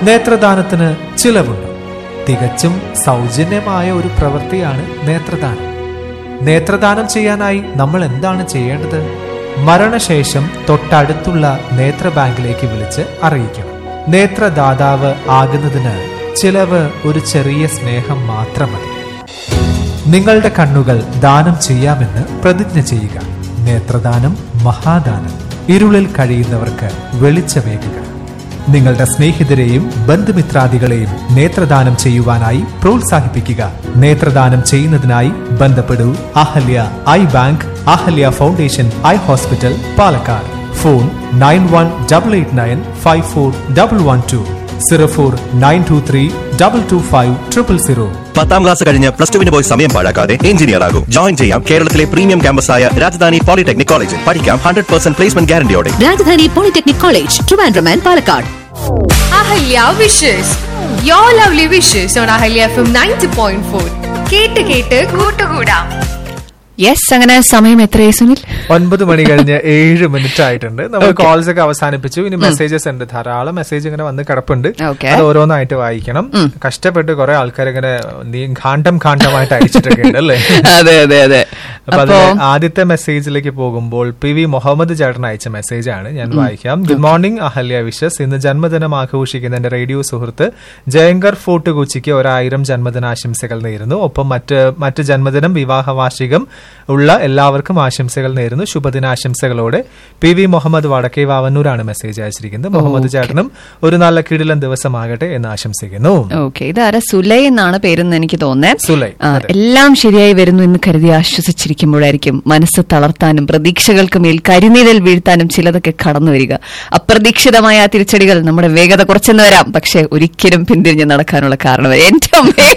നേത്രദാനത്തിന് ചിലവുണ്ട് തികച്ചും സൗജന്യമായ ഒരു പ്രവൃത്തിയാണ് നേത്രദാനം നേത്രദാനം ചെയ്യാനായി നമ്മൾ എന്താണ് ചെയ്യേണ്ടത് മരണശേഷം തൊട്ടടുത്തുള്ള നേത്ര ബാങ്കിലേക്ക് വിളിച്ച് അറിയിക്കണം നേത്രദാതാവ് ആകുന്നതിന് ചിലവ് ഒരു ചെറിയ സ്നേഹം മാത്രം മതി നിങ്ങളുടെ കണ്ണുകൾ ദാനം ചെയ്യാമെന്ന് പ്രതിജ്ഞ ചെയ്യുക നേത്രദാനം മഹാദാനം ഇരുളിൽ കഴിയുന്നവർക്ക് വെളിച്ചമേകുക നിങ്ങളുടെ സ്നേഹിതരെയും ബന്ധുമിത്രാദികളെയും നേത്രദാനം ചെയ്യുവാനായി പ്രോത്സാഹിപ്പിക്കുക നേത്രദാനം ചെയ്യുന്നതിനായി ബന്ധപ്പെടൂ Ahalya eye bank Ahalya Foundation eye hospital Palakkad phone nine one double eight nine five four double one two zero four nine two three double two five triple zero പത്താം ക്ലാസ് കഴിഞ്ഞ് പ്ലസ് ടുവിന് പോയി സമയം പാഴാക്കാതെ എഞ്ചിനീയർ ആകും ജോയിൻ ചെയ്യാം കേരളത്തിലെ പ്രീമിയം ക്യാമ്പസായ രാജധാനി പോളിടെക്നിക് കോളേജിൽ പഠിക്കാം ഹൺഡ്രഡ് പെർസെന്റ് പ്ലേസ്മെന്റ് ഗ്യാരണ്ടിയോടെ Rajadhani polytechnic college Trivandrum and Palakkad Ahalya wishes your lovely wishes on Ahalya F M ninety point four കേട്ട് കേട്ട് കൂട്ടുകൂടാം യെസ് അങ്ങനെ സമയം എത്രയായി സുനിൽ ഒൻപത് മണി കഴിഞ്ഞ് ഏഴ് മിനിറ്റ് ആയിട്ടുണ്ട് നമ്മൾ കോൾസ് ഒക്കെ അവസാനിപ്പിച്ചു ഇനി മെസ്സേജസ് ഉണ്ട് ധാരാളം മെസ്സേജ് ഇങ്ങനെ വന്ന് കിടപ്പുണ്ട് Okay. അത് ഓരോന്നായിട്ട് വായിക്കണം കഷ്ടപ്പെട്ട് കുറെ ആൾക്കാർ ഇങ്ങനെ നീ ഘാണ്ടം ഘാണ്ടമായിട്ട് അയച്ചിട്ടൊക്കെ ഉണ്ട് അല്ലേ അതെ അതെ അതെ അപ്പൊ അതിലെ ആദ്യത്തെ മെസ്സേജിലേക്ക് പോകുമ്പോൾ പി വി മുഹമ്മദ് ചേട്ടൻ അയച്ച മെസ്സേജ് ആണ് ഞാൻ വായിക്കാം ഗുഡ് മോർണിംഗ് അഹല്യ വിഷസ് ഇന്ന് ജന്മദിനം ആഘോഷിക്കുന്ന എന്റെ റേഡിയോ സുഹൃത്ത് ജയങ്കർ ഫോർട്ട് കൊച്ചിക്ക് ഒരായിരം ജന്മദിനാശംസകൾ നേരുന്നു ഒപ്പം മറ്റ് മറ്റ് ജന്മദിനം വിവാഹ വാർഷികം ഉള്ള എല്ലാവർക്കും ആശംസകൾ നേരുന്നു ശുഭദിനാശംസകളോടെ പി വി മുഹമ്മദ് വടക്കേ വാവന്നൂരാണ് മെസ്സേജ് അയച്ചിരിക്കുന്നത് മുഹമ്മദ് ചേട്ടനും ഒരു നല്ല കിടിലൻ ദിവസമാകട്ടെ എന്ന് ആശംസിക്കുന്നു ഓക്കെ ഇതാരാ സുലൈ എന്നാണ് പേരെന്ന് എനിക്ക് തോന്നേ സുലൈ, ആ, അതെ. എല്ലാം ശരിയായി വരുന്നു എന്ന് കരുതി ആശ്വസിച്ചിരിക്കുമ്പോഴായിരിക്കും മനസ്സ് തളർത്താനും പ്രതീക്ഷകൾക്ക് മേൽ കരിനീരൽ വീഴ്ത്താനും ചിലതൊക്കെ കടന്നു വരിക അപ്രതീക്ഷിതമായ ആ തിരിച്ചടികൾ നമ്മുടെ വേഗത കുറച്ചെന്ന് വരാം പക്ഷെ ഒരിക്കലും പിന്തിരിഞ്ഞ് നടക്കാനുള്ള കാരണം എന്റെ അമ്മേ.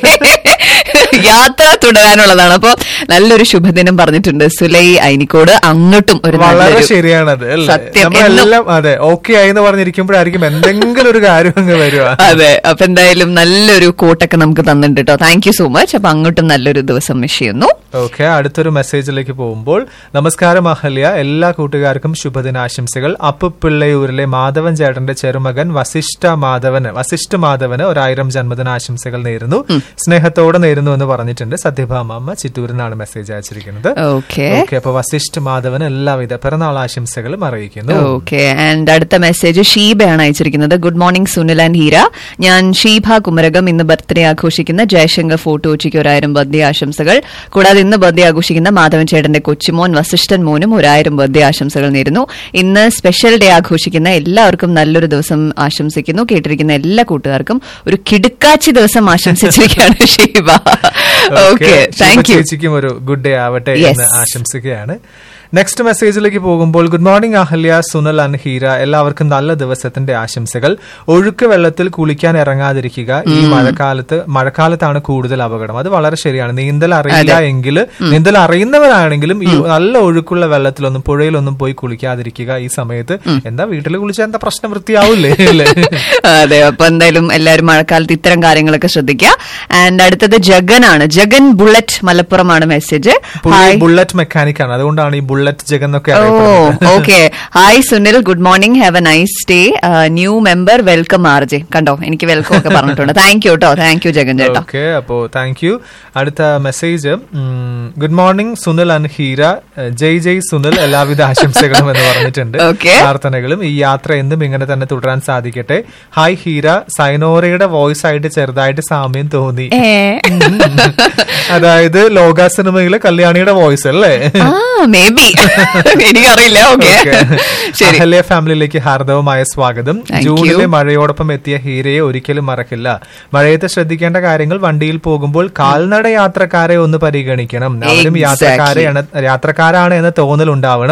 യാത്ര തുടരാനുള്ളതാണ് അപ്പൊ നല്ലൊരു ശുഭദിനം പറഞ്ഞിട്ടുണ്ട് സുലൈ ഐനിക്കോട് അങ്ങോട്ടും ഒരു വളരെ നല്ലൊരു- ശരിയാണത് അല്ലേ സത്യം എന്നും നമ്മളെല്ലാം അതെ ഓക്കെ ആയി എന്ന് പറഞ്ഞിരിക്കുമ്പോഴായിരിക്കും എന്തെങ്കിലും ഒരു കാര്യം അങ്ങ് വരിക അതെ അപ്പൊ എന്തായാലും നല്ലൊരു കോട്ടൊക്കെ നമുക്ക് തന്നിട്ടുണ്ട് കേട്ടോ താങ്ക് യു സോ മച്ച് അപ്പൊ അങ്ങോട്ടും നല്ലൊരു ദിവസം വിഷ് ചെയ്യുന്നു ഓക്കെ അടുത്തൊരു മെസ്സേജിലേക്ക് പോകുമ്പോൾ നമസ്കാരം അഹല്യ എല്ലാ കൂട്ടുകാർക്കും ശുഭദിനാശംസകൾ അപ്പുപിള്ളയൂരിലെ മാധവൻ ചേട്ടന്റെ ചെറുമകൻ വസിഷ്ഠ മാധവന് വസിഷ്ഠ മാധവന് ഒരായിരം ജന്മദിനാശംസകൾ നേരുന്നു സ്നേഹത്തോടെ നേരുന്നു എന്ന് പറഞ്ഞിട്ടുണ്ട് സത്യഭാമ അമ്മ ചിറ്റൂരിൽ നിന്നാണ് മെസ്സേജ് അയച്ചിരിക്കുന്നത് ഓക്കെ ഓക്കെ അപ്പൊ വസിഷ്ഠ മാധവന് എല്ലാവിധ പിറന്നാൾ ആശംസകളും അറിയിക്കുന്നു ഓക്കെ ആൻഡ് അടുത്ത മെസ്സേജ് ഷീബയാണ് അയച്ചിരിക്കുന്നത് good morning Sunil and Heera ഞാൻ ഷീബ കുമരകം ഇന്ന് ബർത്ത്ഡേ ആഘോഷിക്കുന്ന ജയശങ്കർ ഫോട്ടോ ഉച്ചയ്ക്ക് ഒരായിരം ബർത്ത്ഡേ ആശംസകൾ കൂടാതെ ഇന്ന് ബർത്ത്ഡേ ആഘോഷിക്കുന്ന മാധവൻ ചേട്ടന്റെ കൊച്ചുമോൻ വസിഷ്ഠൻ മോനും ഒരായിരം ബർത്ത്ഡേ ആശംസകൾ നേരുന്നു ഇന്ന് സ്പെഷ്യൽ ഡേ ആഘോഷിക്കുന്ന എല്ലാവർക്കും നല്ലൊരു ദിവസം ആശംസിക്കുന്നു കേട്ടിരിക്കുന്ന എല്ലാ കൂട്ടുകാർക്കും ഒരു കിടുക്കാച്ചി ദിവസം ആശംസിച്ചിരിക്കുകയാണ് ഷീബ ഓക്കെ താങ്ക് യു ചേച്ചിക്കും ഒരു ഗുഡ് ഡേ ആവട്ടെ Yes. എന്ന് ആശംസിക്കുകയാണ് നെക്സ്റ്റ് മെസ്സേജിലേക്ക് പോകുമ്പോൾ good morning Ahalya Sunil and Heera എല്ലാവർക്കും നല്ല ദിവസത്തിന്റെ ആശംസകൾ ഒഴുക്ക് വെള്ളത്തിൽ കുളിക്കാൻ ഇറങ്ങാതിരിക്കുക ഈ മഴക്കാലത്ത് മഴക്കാലത്താണ് കൂടുതൽ അപകടം അത് വളരെ ശരിയാണ് നീന്തൽ അറിയില്ല എങ്കിൽ നീന്തൽ അറിയുന്നവരാണെങ്കിലും ഈ നല്ല ഒഴുക്കുള്ള വെള്ളത്തിലൊന്നും പുഴയിലൊന്നും പോയി കുളിക്കാതിരിക്കുക ഈ സമയത്ത് എന്താ വീട്ടിൽ കുളിച്ചാൽ എന്താ പ്രശ്നം വൃത്തിയാവില്ലേ അല്ലേ അതെ അപ്പൊ എന്തായാലും എല്ലാവരും മഴക്കാലത്ത് ഇത്തരം കാര്യങ്ങളൊക്കെ ശ്രദ്ധിക്കുക ആൻഡ് അടുത്തത് ജഗനാണ് ജഗൻ ബുള്ളറ്റ് മലപ്പുറമാണ് മെസ്സേജ് പുള്ളി ബുള്ളറ്റ് മെക്കാനിക് ആണ് അതുകൊണ്ടാണ് ഈ ബുള്ളറ്റ് ജഗൻ എന്നൊക്കെ ഓ അറിയപ്പെടുന്നത് okay hi Sunil good morning have a nice day new member welcome R J കണ്ടോ എനിക്ക് വെൽക്കം ഒക്കെ പറഞ്ഞിട്ടുണ്ട് താങ്ക് യു കേട്ടോ താങ്ക് യു ജഗൻ ചേട്ടാ ഓക്കെ അപ്പോ താങ്ക് യു അടുത്ത message good morning Sunil and Heera ഏഹ്, ജയ് ജയ് സുനിൽ എല്ലാവിധ ആശംസകളും എന്ന് പറഞ്ഞിട്ടുണ്ട് Okay. പ്രാർത്ഥനകളും ഈ യാത്ര എന്നും ഇങ്ങനെ തന്നെ തുടരാൻ സാധിക്കട്ടെ ഹായ് ഹീര സൈനോറയുടെ വോയിസ് ആയിട്ട് ചെറുതായിട്ട് സാമ്യം തോന്നി ഏ അതായത് ലോക സിനിമയിലെ കല്യാണിയുടെ വോയിസ് അല്ലേ ആ മേ ബി എനിക്കറിയില്ല ഓക്കെ Okay. ശരി അഹല്യ ഫാമിലിയിലേക്ക് ഹാർദവമായ സ്വാഗതം Thank ജൂണിലെ you. മഴയോടൊപ്പം എത്തിയ ഹീരയെ ഒരിക്കലും മറക്കില്ല മഴയത്ത് ശ്രദ്ധിക്കേണ്ട കാര്യങ്ങൾ വണ്ടിയിൽ പോകുമ്പോൾ കാൽനട യാത്രക്കാരെ ഒന്ന് പരിഗണിക്കണം അവരും Exactly. യാത്രക്കാരെ യാത്രക്കാരാണ് എന്ന തോന്നൽ ഉണ്ടാവണം